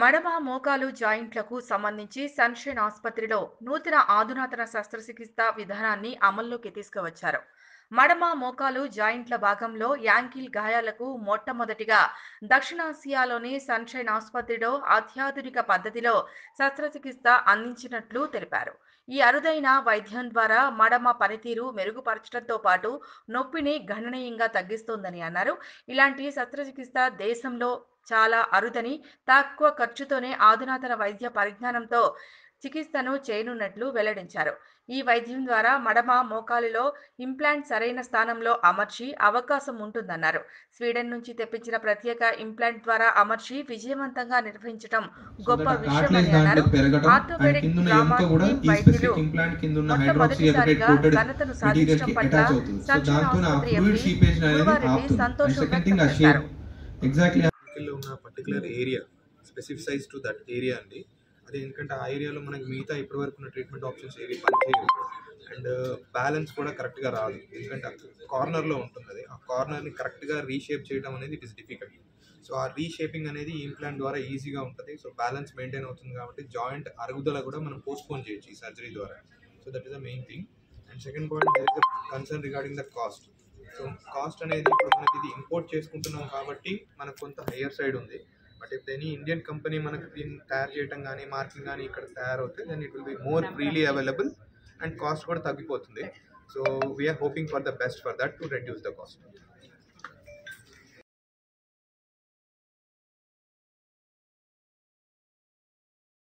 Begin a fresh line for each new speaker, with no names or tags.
మడమ మోకాలు జాయింట్లకు సంబంధించి సన్షైన్ ఆసుపత్రిలో నూతన ఆధునాతన శస్త్రచికిత్స విధానాన్ని అమల్లోకి తీసుకువచ్చారు మడమ మోకాలు జాయింట్ల భాగంలో యాంకిల్ గాయాలకు మొట్టమొదటిగా దక్షిణాసియాలోని సన్షైన్ ఆసుపత్రిలో అత్యాధునిక పద్ధతిలో శస్త్రచికిత్స అందించినట్లు తెలిపారు ఈ అరుదైన వైద్యం ద్వారా మడమ పనితీరు మెరుగుపరచడంతో పాటు నొప్పిని గణనీయంగా తగ్గిస్తోందని అన్నారు ఇలాంటి శస్త్రచికిత్స దేశంలో చాలా అరుదని తక్కువ ఖర్చుతోనే ఆధునాతన వైద్య పరిజ్ఞానంతో చికిత్సను చేయనున్నట్లు వెల్లడించారు ఈ వైద్యం ద్వారా మడమ మోకాలిలో ఇంప్లాంట్ సరైన స్థానంలో అమర్చి అవకాశం ఉంటుందన్నారు స్వీడన్ నుంచి తెప్పించిన ప్రత్యేక ఇంప్లాంట్ ద్వారా అమర్చి విజయవంతంగా నిర్వహించడం గొప్ప విషయమని అన్నారు ఆర్థోపెడిక్ డ్రామా టీమ్ వైద్యులు మొట్టమొదటిసారిగా ఘనతను సాధించడం పట్ల సచిన్ ఆసుపత్రి ఎంపీ గురువారెడ్డి సంతోషం వ్యక్తం చేశారు
ఎగ్జాక్ట్లీ
లో ఉన్న particular area specificize to that area అండి అదే ఎందుకంటే ఆ ఏరియాలో మనకి మిగతా ఇప్పటి వరకు ఉన్న ట్రీట్మెంట్ ఆప్షన్స్ ఏవి పనిచేయవు అండ్ బ్యాలెన్స్ కూడా కరెక్ట్గా రాదు ఎందుకంటే కార్నర్లో ఉంటుంది అది ఆ కార్నర్ని కరెక్ట్గా రీషేప్ చేయడం అనేది it is difficult so uh reshaping అనేది ఇంప్లాంట్ ద్వారా ఈజీగా ఉంటుంది సో బ్యాలెన్స్ మెయింటైన్ అవుతుంది కాబట్టి జాయింట్ అరుగుదల కూడా మనం పోస్ట్పోన్ చేయొచ్చు ఈ సర్జరీ ద్వారా so that is the main thing and second point there is concern regarding the cost so cost అనేది ఇప్పుడు మనకి ఇది ఇంపోర్ట్ చేసుకుంటున్నాం కాబట్టి మనకు కొంత హయ్యర్ సైడ్ ఉంది but if any Indian company మనకి దీన్ని తయారు చేయడం కానీ మార్కెటింగ్ కానీ ఇక్కడ తయారవుతే then it will be more freely available and cost కూడా తగ్గిపోతుంది so we are hoping for the best for that to reduce the cost